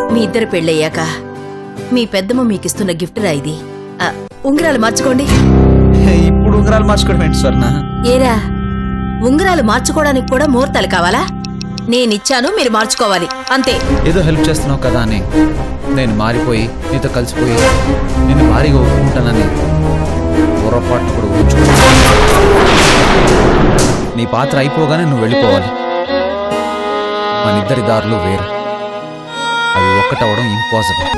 మీ ఇద్దరు పెళ్ళయ్యాక మీ పెద్దమ్మ మీకిస్తున్న గిఫ్ట్ రా ఇది ఆ, ఉంగరాలు మార్చుకోండి హే, ఇప్పుడు ఉంగరాలు మార్చుకోవడం ఏంటి స్వర్ణ ఏరా ఉంగరాలు మార్చుకోవడానికి కూడా ముహూర్తాలు కావాలా నేనిచ్చాను మీరు మార్చుకోవాలి అంతే ఏదో హెల్ప్ చేస్తున్నావు కదా అని నేను మారిపోయి నీతో కలిసిపోయి నిన్ను భారీగా ఒప్పుకుంటానని పొరపాటు కూడా ఊహించుకో నీ పాత్ర అయిపోగానే నువ్వు వెళ్ళిపోవాలి మన ఇద్దరి దారులు వేరు అవి ఒక్కటవడం ఇంపాసిబుల్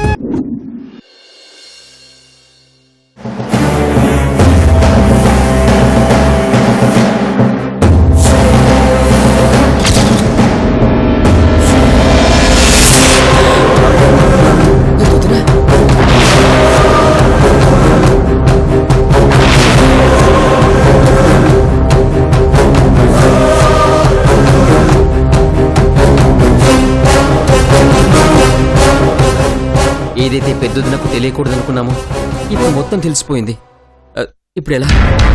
ఏదైతే పెద్దదినకు తెలియకూడదు అనుకున్నామో ఇప్పుడు మొత్తం తెలిసిపోయింది ఆ, ఇప్పుడు ఎలా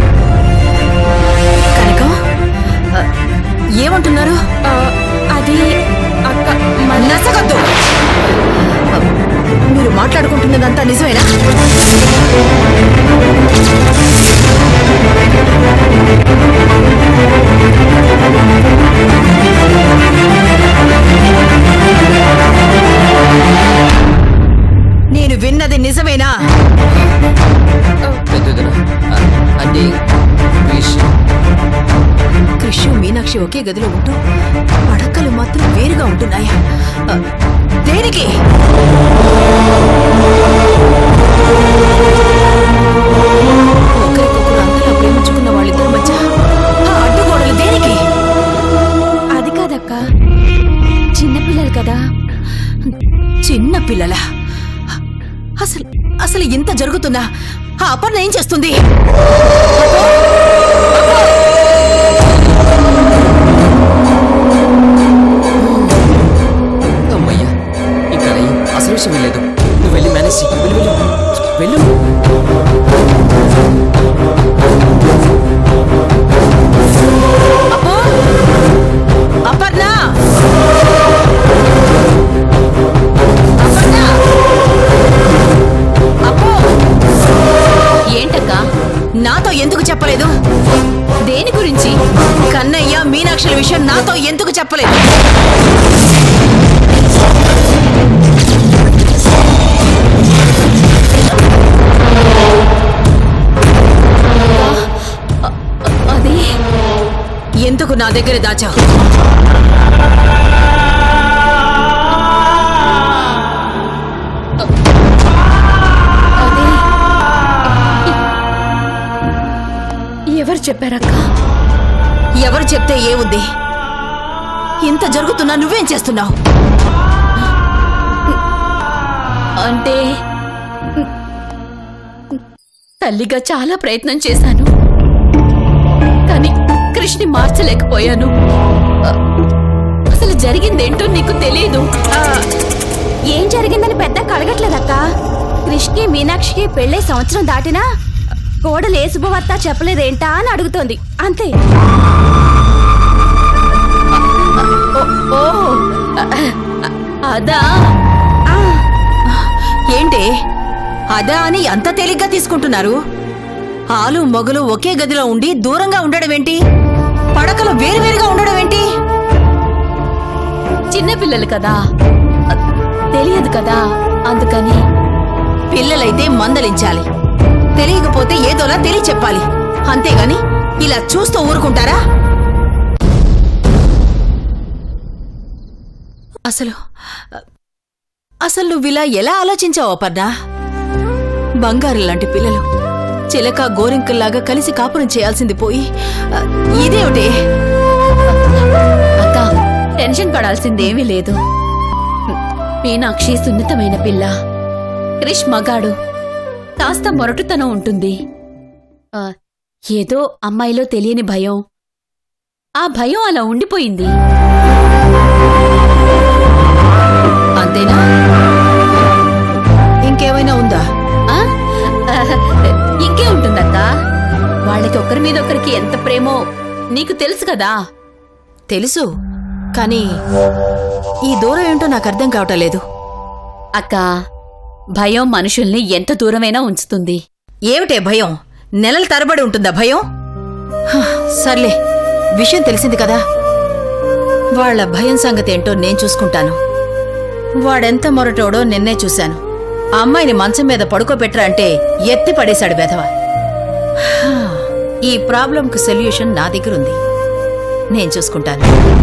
కనకం ఆ, ఏమంటున్నారు అది అక్క నసగద్దు ఆ, మీరు మాట్లాడుకుంటున్నదంతా నిజమేనా నేను విన్నది నిజమేనా పెద్దదిన ఆ, అంటే విష్ కృష్ణ మీనాక్షి ఒకే గదిలో ఉంటూ పడకలు మాత్రం వేరుగా ఉంటున్నాయా ఆ, దేనికి ఒకరికొకరు అంతలా ప్రేమించుకున్న వాళ్ళిద్దరి మధ్య ఆ అడ్డుగోడలు దేనికి అది కాదక్క చిన్నపిల్లలు కదా చిన్న పిల్లల అసలు అసలు ఇంత జరుగుతుందా ఆ అపర్ణ ఏం చేస్తుంది అమ్మయ్యా ఇంకా నయ్యి. అసలు విషయం వెళ్ళలేదు నువ్వు వెళ్ళి మేనేజ్ చెయ్యి. వెళ్ళు వెళ్ళు వెళ్ళు అప్పో అపర్ణ అపర్ణ అప్పో ఏంటక్క నాతో ఎందుకు చెప్పలేదు దేని గురించి కన్నయ్య మీనాక్షుల విషయం నాతో ఎందుకు చెప్పలేదు అది ఎందుకు నా దగ్గర దాచావు అది ఎవరు చెప్పారక్క ఎవరు చెప్తే ఏ ఉంది ఇంత జరుగుతున్నా నువ్వేం చేస్తున్నావు అంటే తల్లిగా చాలా ప్రయత్నం చేశాను కానీ కృష్ణి మార్చలేకపోయాను అ- అసలు జరిగిందేంటో నీకు తెలియదు ఏం జరిగిందని పెద్ద కడగట్లేదక్క కృష్ణి మీనాక్షికి పెళ్ళై సంవత్సరం దాటినా కోడలు ఏ శుభవార్త చెప్పలేదేంటా అని అడుగుతోంది అంతే ఓ అదా ఏంటి అదా అని అంత తేలిగ్గా తీసుకుంటున్నారు ఆలు మొగలు ఒకే గదిలో ఉండి దూరంగా ఉండడం ఏంటి పడకలు వేరువేరుగా ఉండడం ఏంటి చిన్నపిల్లలు కదా అ- తెలియదు కదా అందుకని పిల్లలైతే మందలించాలి తెలియకపోతే ఏదోలా తెలియ చెప్పాలి అంతేగాని ఇలా చూస్తూ ఊరుకుంటారా అసలు అసలు నువ్విలా ఎలా ఆలోచించావు అపర్ణ బంగారు లాంటి పిల్లలు చిలక గోరింకల్లాగా కలిసి కాపురం చేయాల్సింది పోయి ఆ, ఇదేమిటి అక్క టెన్షన్ పడాల్సిందేమీ లేదు మీనాక్షి సున్నితమైన పిల్ల క్రిష్ మగాడు కాస్త మొరటుతనం ఉంటుంది ఆ, ఏదో అమ్మాయిలో తెలియని భయం ఆ భయం అలా ఉండిపోయింది అంతేనా ఇంకేమైనా ఉందా ఆ? ఇంకే ఉంటుందక్క వాళ్ళకి ఒకరి మీద ఒకరికి ఎంత ప్రేమో నీకు తెలుసు కదా తెలుసు కానీ ఈ దూరం ఏంటో నాకు అర్థం కావటం లేదు అక్క భయం మనుషుల్ని ఎంత దూరమైనా ఉంచుతుంది ఏమిటే భయం నెలల తరబడి ఉంటుందా భయం హ, సర్లే విషయం తెలిసింది కదా వాళ్ళ భయం సంగతి ఏంటో నేను చూసుకుంటాను వాడెంత మొరటోడో నిన్నే చూశాను ఆ అమ్మాయిని మంచం మీద పడుకోబెట్టరా అంటే ఎత్తి పడేశాడు బెధవ హ, ఈ ప్రాబ్లంకు సొల్యూషన్ నా దగ్గర ఉంది నేను చూసుకుంటాను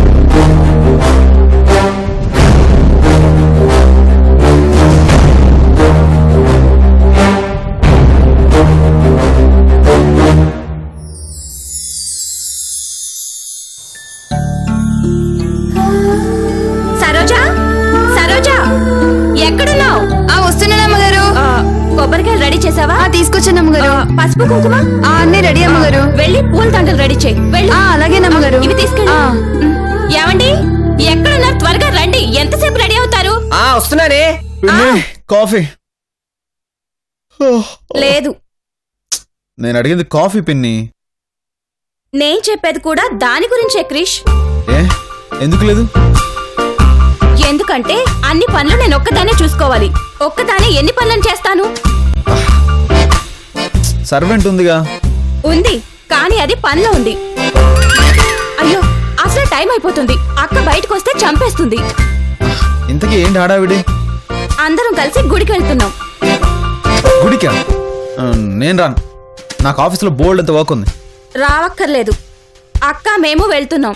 సరోజా సరోజా ఎక్కడున్నావు ఆ వస్తున్నాను అమ్మగారు కొబ్బరికాయలు రెడీ చేసావా ఆ తీసుకొచ్చాను అమ్మగారు ఆ, పసుపు కుంకుమ ఆ అన్నీ రెడీ అమ్మగారు వెళ్ళి పూల దండలు రెడీ చేయి వెళ్ళు ఆ అలాగేనమ్మగారు ఇవి తీసుకెళ్ళి ఆ. ఏమండి ఎక్కడున్నారు త్వరగా రండి ఎంతసేపు రెడీ అవుతారు ఆ వస్తున్నానే కాఫీ లేదు నేను అడిగింది కాఫీ పిన్ని నేను చెప్పేది కూడా దాని గురించే క్రిష్ ఏ ఎందుకు లేదు ఎందుకంటే అన్ని పనులు నేను ఒక్కదానే చూసుకోవాలి ఒక్కదానే ఎన్ని పనులను చేస్తాను సర్వెంట్ ఉందిగా ఉంది కానీ అది పనిలో ఉంది అయ్యో అసలు టైం అయిపోతుంది అక్క బయటకు వస్తే చంపేస్తుంది ఇంతకీ ఏంటి హడావిడి అందరం కలిసి గుడికి వెళ్తున్నాం గుడికా ఆ, నేను రాను నాకు ఆఫీస్లో బోల్డ్ అంత వర్క్ ఉంది రావక్కర్లేదు అక్క మేము వెళ్తున్నాం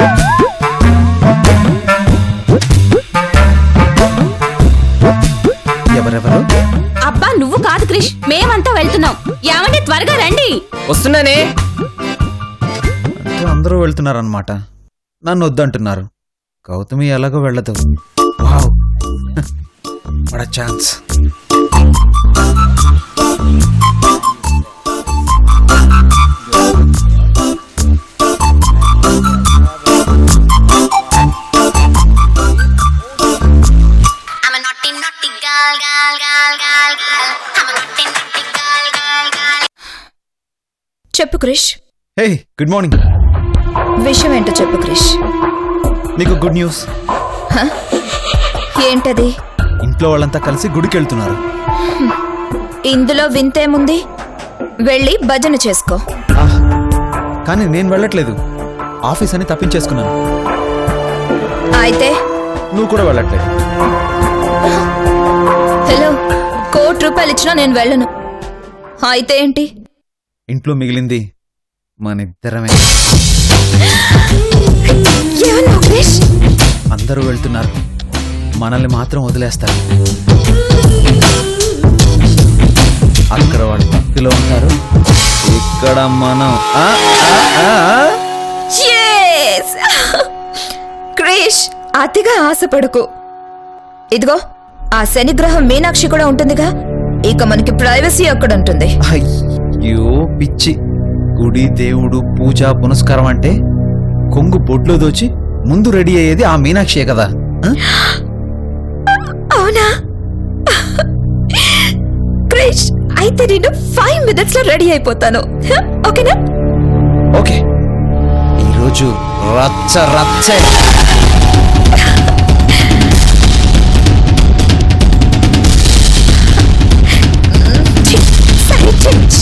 ఎవరెవరు అబ్బా నువ్వు కాదు క్రిష్ మేమంతా వెళ్తున్నాం ఏమండి త్వరగా రండి వస్తున్నానే అంటే అందరూ వెళ్తున్నారనమాట నన్ను వద్దంటున్నారు గౌతమి ఎలాగో వెళ్ళదు వావ్ వడ chance I'm a naughty, naughty girl, girl, girl, girl, girl. I'm a naughty, naughty girl, girl, girl. చెప్పు క్రిష్ హే గుడ్ మార్నింగ్ విషయం ఏంటో చెప్పు క్రిష్ నీకు గుడ్ న్యూస్ ఏంటది ఇంట్లో వాళ్ళంతా కలిసి గుడికి వెళ్తున్నారు ఇందులో వింతేముంది వెళ్ళి భజన చేసుకో ఆహ్, కానీ నేను వెళ్ళట్లేదు ఆఫీస్ అని తప్పించేసుకున్నాను అయితే నువ్వు కూడా వెళ్ళట్లేదు హలో కోటి రూపాయలు ఇచ్చినా నేను వెళ్ళను అయితే ఏంటి ఇంట్లో మిగిలింది మన ఇద్దరమే ఏమన్నావు క్రిష్ అందరూ వెళ్తున్నారు మనల్ని మాత్రం వదిలేస్తారు అక్కడ వాళ్ళు భక్తిలో ఉంటారు ఇక్కడ మనం ఆ, ఆ, ఆ, ఆ. Yes! క్రిష్ అతిగా ఆశపడకు ఇదిగో ఆ శనిగ్రహం మీనాక్షి కూడా ఉంటుందిగా ఇక మనకి ప్రైవసీ అక్కడ ఉంటుంది అయ్యో పిచ్చి గుడి దేవుడు పూజ పునస్కారం అంటే కొంగు బొడ్లో దోచి ముందు రెడీ అయ్యేది ఆ మీనాక్షియే కదా ఆ? అవునా క్రిష్ అయితే నేను ఫైవ్ మినిట్స్ లో రెడీ అయిపోతాను హ, ఓకేనా ఓకే ఈరోజు రచ్చ రచ్చే ఛీ, సరే, ఛీ, ఛీ.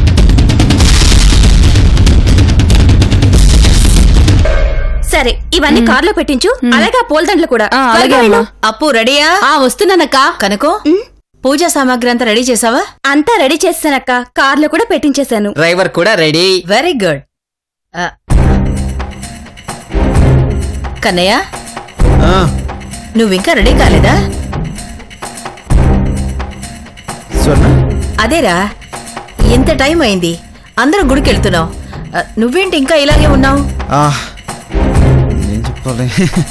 సరే ఇవన్నీ కార్లో పెట్టించు అలాగే ఆ పూలదండలు కూడా ఆ, త్వరగా అలాగే వెళ్ళు. అమ్మా. అప్పు రెడీయా ఆ వస్తున్నానక్క కనుకో పూజా సామాగ్రి అంతా రెడీ చేసావా అంతా రెడీ చేస్తానక్క కార్లో కూడా పెట్టించేశాను డ్రైవర్ కూడా రెడీ వెరీ గుడ్ ఆ. కన్నయ్య ఆ, నువ్వింకా రెడీ కాలేదా స్వర్ణ అదేరా ఇంత టైం అయింది అందరం గుడికి వెళ్తున్నావు ఆ, నువ్వేంటి ఇంకా ఇలాగే ఉన్నావు ఆ, ఏం చెప్పాలి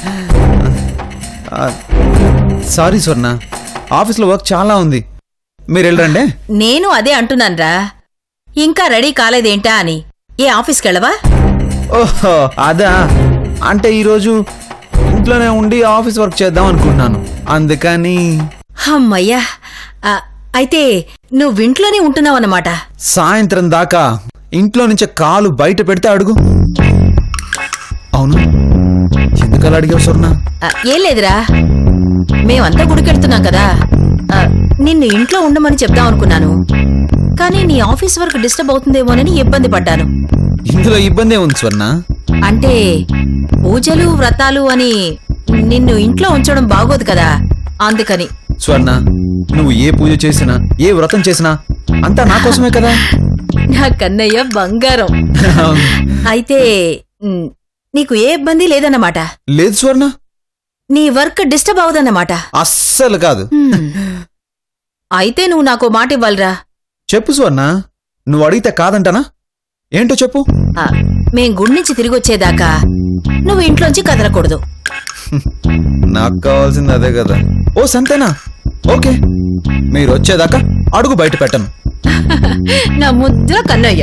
ఆ, సారీ స్వర్ణ ఆఫీస్లో వర్క్ చాలా ఉంది మీరు వెళ్ళరండి నేను అదే అంటున్నాన్రా ఇంకా రెడీ కాలేదేంటా అని ఏ ఆఫీస్కి వెళ్ళవా ఓహో అదా అంటే ఈరోజు ఇంట్లోనే ఉండి ఆఫీస్ వర్క్ చేద్దాం అనుకుంటున్నాను అందుకని అమ్మయ్యా ఆ, అయితే నువ్వింట్లోనే ఉంటున్నావన్నమాట సాయంత్రం దాకా ఇంట్లో నుంచి కాలు బయట పెడితే అడుగు అవును ఎందుకు ఎందుకలా అడిగావు స్వర్ణ ఆ, ఏం లేదురా మేమంతా గుడికెళ్తున్నాం కదా ఆ, నిన్ను ఇంట్లో ఉండమని చెప్దాం అనుకున్నాను కానీ నీ ఆఫీస్ వర్క్ డిస్టర్బ్ అవుతుందేమోనని ఇబ్బంది పడ్డాను ఇందులో ఇబ్బంది ఉంది స్వర్ణ అంటే పూజలు వ్రతాలు అని నిన్ను ఇంట్లో ఉంచడం బాగోదు కదా అందుకని స్వర్ణ నువ్వు ఏ పూజ చేసినా ఏ వ్రతం చేసినా అంతా నా కోసమే కదా నా కన్నయ్య బంగారం అయితే ఉమ్, నీకు ఏ ఇబ్బంది లేదన్నమాట లేదు స్వర్ణ నీ వర్క్ డిస్టర్బ్ అవదన్నమాట అస్సలు కాదు హ్మ్. అయితే నువ్వు నాకు మాట ఇవ్వాలిరా చెప్పు స్వర్ణ నువ్వు అడిగితే కాదంటానా ఏంటో చెప్పు ఆ, మేం గుడి నుంచి తిరిగి వచ్చేదాకా నువ్వు ఇంట్లోంచి కదలకూడదు నాకు కావాల్సింది అదే కదా ఓ సంతేనా ఓకే మీరు వచ్చేదాకా అడుగు బయట పెట్టను నా ముద్ర కన్నయ్య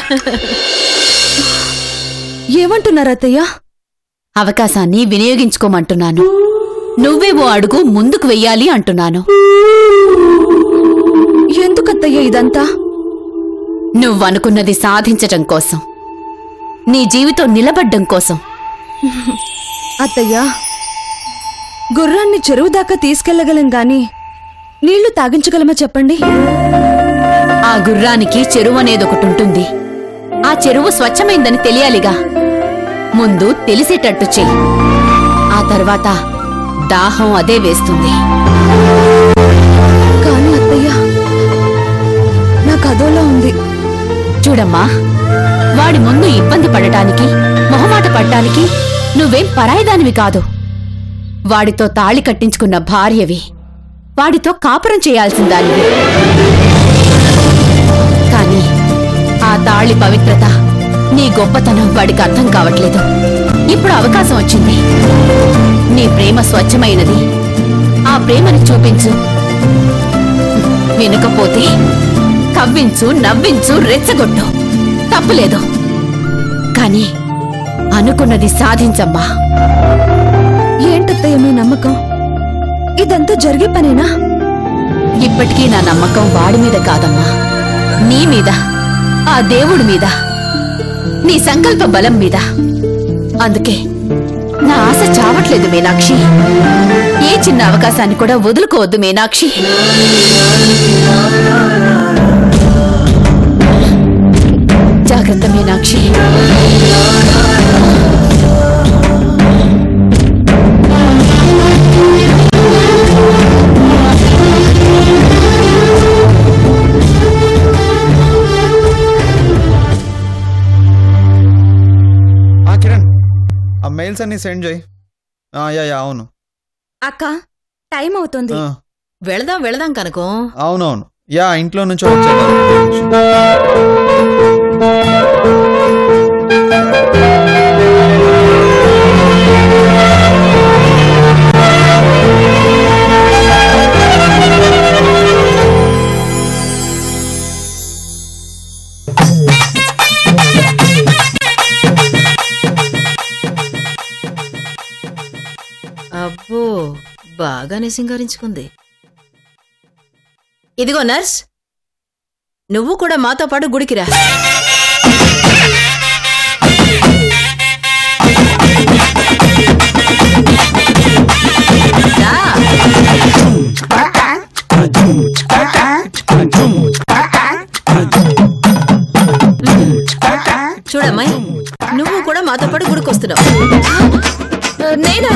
ఏమంటున్నారు అత్తయ్య అవకాశాన్ని వినియోగించుకోమంటున్నాను నువ్వే ఓ అడుగు ముందుకు వెయ్యాలి అంటున్నాను ఎందుకత్తయ్య ఇదంతా నువ్వనుకున్నది సాధించటం కోసం నీ జీవితం నిలబడ్డం కోసం అత్తయ్య గుర్రాన్ని చెరువు దాకా తీసుకెళ్లగలం గాని నీళ్లు తాగించగలమా చెప్పండి ఆ గుర్రానికి చెరువు అనేదొకటి ఉంటుంది ఆ చెరువు స్వచ్ఛమైందని తెలియాలిగా ముందు తెలిసేటట్టు చెయ్యి ఆ తర్వాత దాహం అదే వేస్తుంది కానీ అత్తయ్య నాకు అదోలా ఉంది చూడమ్మా వాడి ముందు ఇబ్బంది పడటానికి మొహమాట పడటానికి నువ్వేం పరాయిదానివి కాదు వాడితో తాళి కట్టించుకున్న భార్యవి వాడితో కాపురం చేయాల్సిందానివి కాని ఆ తాళి పవిత్రత నీ గొప్పతనం వాడికి అర్థం కావట్లేదు ఇప్పుడు అవకాశం వచ్చింది నీ ప్రేమ స్వచ్ఛమైనది ఆ ప్రేమని చూపించు వినకపోతే కవ్వించు నవ్వించు రెచ్చగొట్టు తప్పులేదు కాని అనుకున్నది సాధించమ్మా ఏంటత్తయ్య మీ నమ్మకం ఇదంతా జరిగే పనేనా ఇప్పటికీ నా నమ్మకం వాడి మీద కాదమ్మా నీ మీద ఆ దేవుడి మీద నీ సంకల్ప బలం మీద అందుకే నా ఆశ చావట్లేదు మీనాక్షి ఏ చిన్న అవకాశాన్ని కూడా వదులుకోవద్దు మీనాక్షి జాగ్రత్త మీనాక్షి ఆ కిరణ్ ఆ మెయిల్స్ అన్ని సెండ్ చేయి ఆ, యా యా అవును అక్క టైం అవుతుంది ఆ, వెళదాం వెళదాం కనుకో అవునవును యా ఇంట్లో నుంచి వచ్చాను అబ్బో బాగానే సింగారించుకుంది ఇదిగో నర్స్ నువ్వు కూడా మాతో పాటు గుడికి రా రా. చూడమ్మాయి నువ్వు కూడా మాతో పాటు గుడికి వస్తున్నావు నేనా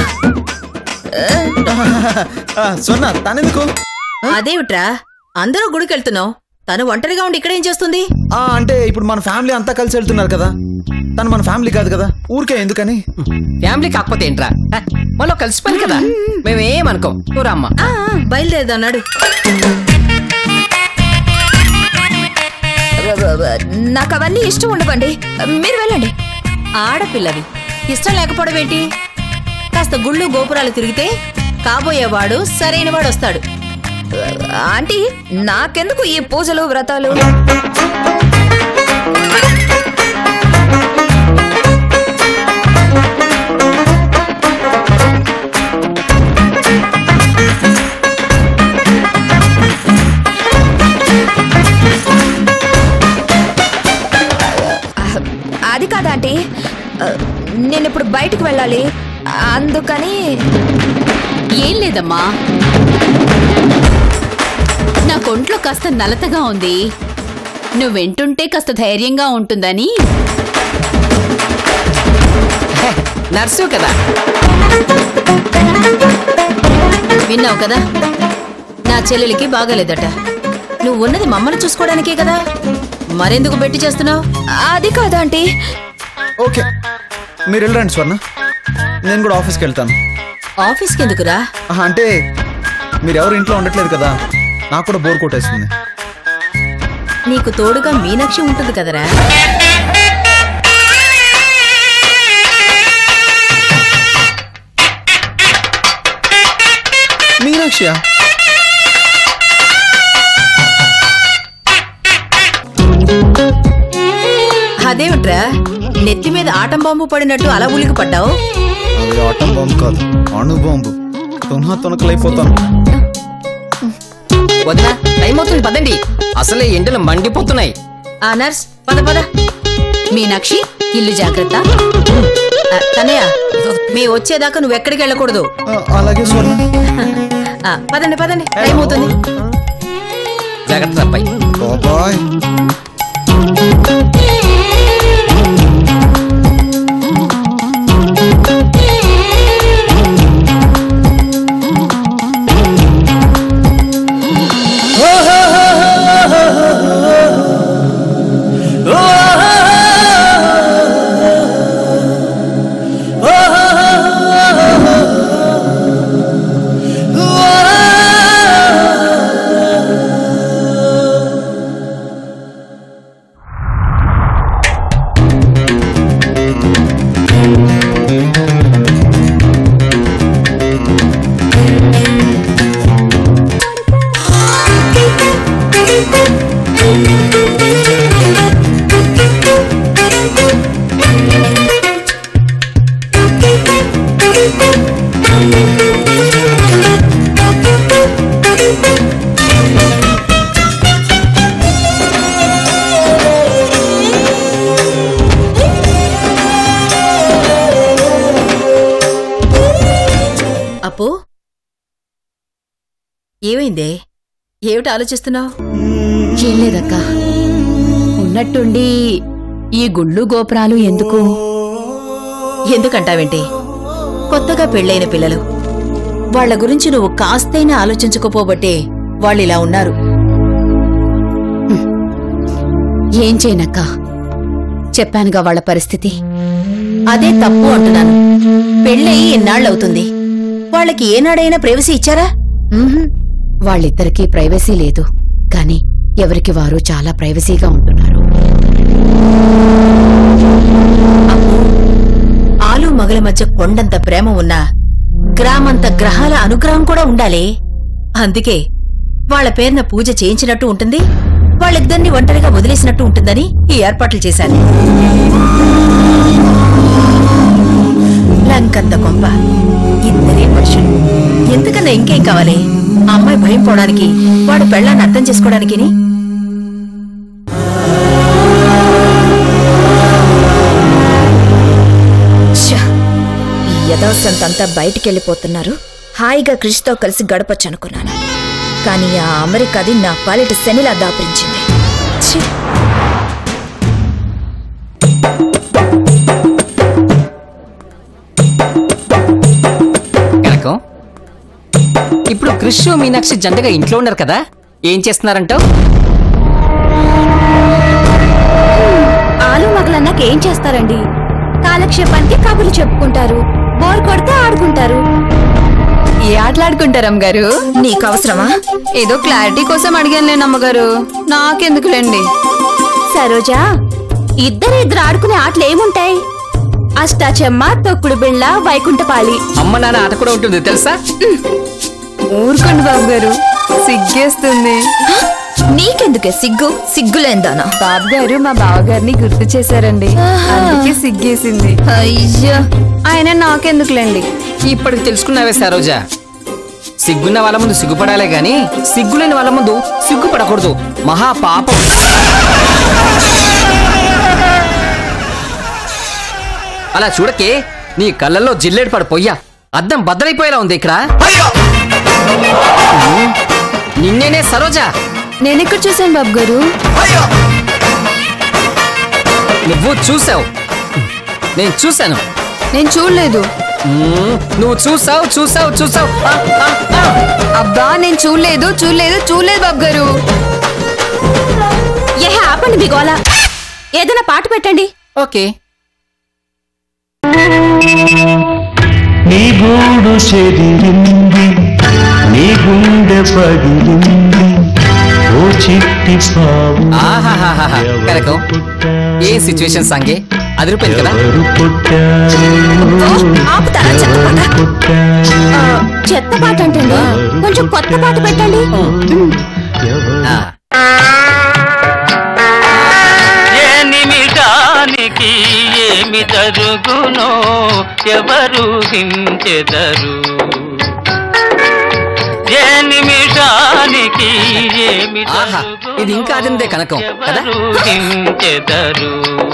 సొన్న తనెందుకు అదేమిట్రా అందరూ గుడికి వెళ్తున్నావు తను ఒంటరిగా ఉండి ఇక్కడ ఏం చేస్తుంది ఆ, అంటే ఇప్పుడు మన ఫ్యామిలీ అంతా కలిసి వెళ్తున్నారు కదా తను మన ఫ్యామిలీ కాదు కదా ఊరికే ఎందుకని ఫ్యామిలీ కాకపోతే ఏంట్రా హ, మనలో కలిసిపోయింది కదా మేమేమనుకోం నువ్వు రామ్మా ఆ, ఆ, బయలుదేరదన్నాడు నాకు అవన్నీ ఇష్టం ఉండవండి మీరు వెళ్ళండి ఆడపిల్లవి ఇష్టం లేకపోవడం ఏంటి కాస్త గుళ్ళు గోపురాలు తిరిగితే కాబోయేవాడు సరైనవాడు వస్తాడు ఆంటీ నాకెందుకు ఈ పూజలు వ్రతాలు అది కాదా ఆంటీ నేను ఇప్పుడు బయటకు వెళ్ళాలి అందుకని ఏం లేదమ్మా నా కొంట్లో కాస్త నలతగా ఉంది నువ్వు వింటుంటే కాస్త ధైర్యంగా ఉంటుందని హే, నర్సు కదా విన్నావు కదా నా చెల్లెలికి బాగాలేదట నువ్వు ఉన్నది మమ్మల్ని చూసుకోవడానికే కదా మరెందుకు పెట్టి చేస్తున్నావు అది కాదు ఆంటీ ఓకే మీరు వెళ్ళండి స్వర్ణ నేను కూడా ఆఫీస్కి వెళ్తాను ఆఫీస్కి ఎందుకురా ఆహా, అంటే మీరు ఎవరు ఇంట్లో ఉండట్లేదు కదా నాకు కూడా బోర్ కొట్టేస్తుంది నీకు తోడుగా మీనాక్షి ఉంటుంది కదరా మీనాక్షి అదేమిట్రా నెత్తి మీద ఆటం బాంబు పడినట్టు అలా ఉలికి పడ్డావు అది ఆటం బాంబు కాదు అణు బాంబు తునహ తునకలైపోతాను వదినా టైం అవుతుంది పదండి అసలే ఎండలు మండిపోతున్నాయి ఆ నర్స్ పద పద మీనాక్షి ఇల్లు జాగ్రత్త ఆ, తనయ్య మీ వచ్చేదాకా నువ్వు ఎక్కడికి వెళ్ళకూడదు ఆ, అలాగే స్వర్ణ ఆ, పదండి పదండి టైం అవుతుంది జాగ్రత్త అబ్బాయి బాబాయ్ అప్పు ఏమైందే ఏమిటి ఆలోచిస్తున్నావు ఏం లేదక్క ఉన్నట్టుండి ఈ గుళ్ళు గోపురాలు ఎందుకు ఎందుకంటావేంటి కొత్తగా పెళ్ళైన పిల్లలు వాళ్ళ గురించి నువ్వు కాస్తైనా ఆలోచించుకోపోబట్టే వాళ్ళిలా ఉన్నారు ఏం చేయనక్క చెప్పానుగా వాళ్ళ పరిస్థితి అదే తప్పు అంటున్నాను పెళ్ళయి ఎన్నాళ్ళవుతుంది వాళ్ళకి ఏనాడైనా ప్రైవసీ ఇచ్చారా మ్మ్హ్మ్. వాళ్ళిద్దరికీ ప్రైవసీ లేదు కానీ ఎవరికి వారు చాలా ప్రైవసీగా ఉంటున్నారు ఆలు మగల మధ్య కొండంత ప్రేమ ఉన్నా గ్రామంత గ్రహాల అనుగ్రహం కూడా ఉండాలి అందుకే వాళ్ళ పేరున పూజ చేయించినట్టు ఉంటుంది వాళ్ళిద్దరిని ఒంటరిగా వదిలేసినట్టు ఉంటుందని ఈ ఏర్పాట్లు చేశాను లంకంత కొంప ఇద్దరే మనుషులు ఎందుకన్నా ఇంకేం కావాలి ఆ అమ్మాయి భయం పోవడానికి వాడు పెళ్ళాన్ని అర్థం చేసుకోవడానికి ఛ! ఈ యథాసంతంతా బయటికి వెళ్ళిపోతున్నారు హాయిగా క్రిష్తో కలిసి గడపొచ్చు అనుకున్నాను కానీ ఆ అమెరికాది నా పాలిట శనిలా దాపురించింది ఛీ! కనకం ఇప్పుడు క్రిష్ మీనాక్షి జంటగా ఇంట్లో ఉన్నారు కదా ఏం చేస్తున్నారంటావు ఆలు మగలన్నాక ఏం చేస్తారండి కాలక్షేపానికి కబుర్లు చెప్పుకుంటారు బోర్ కొడితే ఆడుకుంటారు ఏ ఆటలాడుకుంటారు గారు నీకు అవసరమా ఏదో క్లారిటీ కోసం అడిగానులేండి అమ్మగారు నాకెందుకులేండి సరోజా ఇద్దరు ఇద్దరు ఆడుకునే ఆటలు ఏముంటాయి అష్టాచెమ్మ తొక్కుడు బిళ్ళ వైకుంఠపాళి అమ్మ నాన్న ఆట కూడా ఉంటుంది తెలుసా ఊరుకోండి బాబు గారు సిగ్గేస్తుంది నీకెందుకే సిగ్గు సిగ్గులేందానా బాబు గారు మా బావగారిని గుర్తు చేశారండి అందుకే సిగ్గేసింది అయ్యో ఆయన నాకెందుకులేండి ఇప్పటికి తెలుసుకున్నావే సరోజా సిగ్గున్న వాళ్ళ ముందు సిగ్గుపడాలే గాని సిగ్గులేని వాళ్ళ ముందు సిగ్గుపడకూడదు మహా పాపం అలా చూడకే నీ కళ్ళల్లో జిల్లేడు పడు పొయ్యా అద్దం బద్దలైపోయేలా ఉంది ఇక్కడ ఉమ్, నిన్నేనే సరోజా నేనెక్కడ చూశాను బాబు గారు నువ్వు చూసావు నేను చూశాను నేను చూడలేదు ఉమ్, నువ్వు చూసావు చూసావు చూసావు ఆ, ఆ, ఆ. అబ్బా నేను చూడలేదు చూడలేదు చూడలేదు బాబు గారు ఏ ఆపండి మీ గోల ఏదైనా పాట పెట్టండి ఓకే నీ గూడు చెదిరింది నీ గుండె పగిలింది ఓ చిట్టి పావు ఆహాహాహా. కనకం ఏ సిచ్యువేషన్ సాంగే అదిరిపోయింది కదా ఎవరు పుట్టారు ఆపుతారా చెప్పకుండా పుట్టారు ఆ, చెత్త పాట అంటే కొంచెం కొత్త పాట పెట్టండి ఎవరు ఆ, ఏ నిమిషానికి ఏమి జరుగునో ఎవరు హించెదరు ఏ నిమిషానికి ఏమి ఆహా, జరుగునో ఇది ఇంకా అదిందే కనకం, కదా? ఎవరు హించెదరు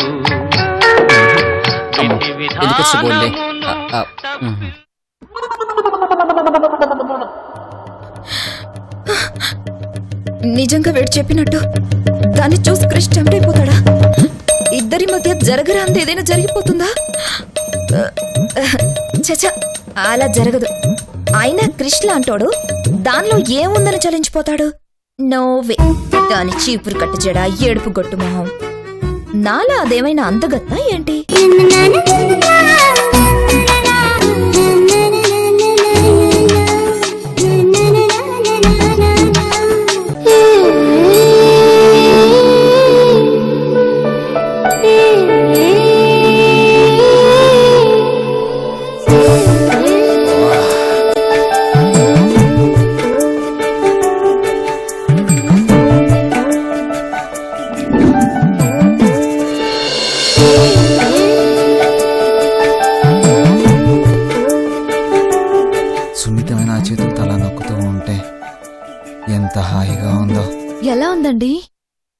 అమ్మో, ఎందుకు వచ్చి బోల్డే? ఆ, ఆ, ఉమ్. నిజంగా వేడి చెప్పినట్టు దాన్ని చూసి క్రిష్ చంపైపోతాడా ఇద్దరి మధ్య జరగరాంది ఏదైనా జరిగిపోతుందా చచ అలా జరగదు అయినా క్రిష్ లాంటోడు దానిలో ఏముందని చలించిపోతాడు నోవే దాని చీపురు కట్టు జడ ఏడుపు గొట్టు మొహం నాలా అదేమైనా అందగత్తా ఏంటి సున్నితమైన ఆ చేతులు తల నొక్కుతూ ఉంటే ఎంత హాయిగా ఉందో ఎలా ఉందండి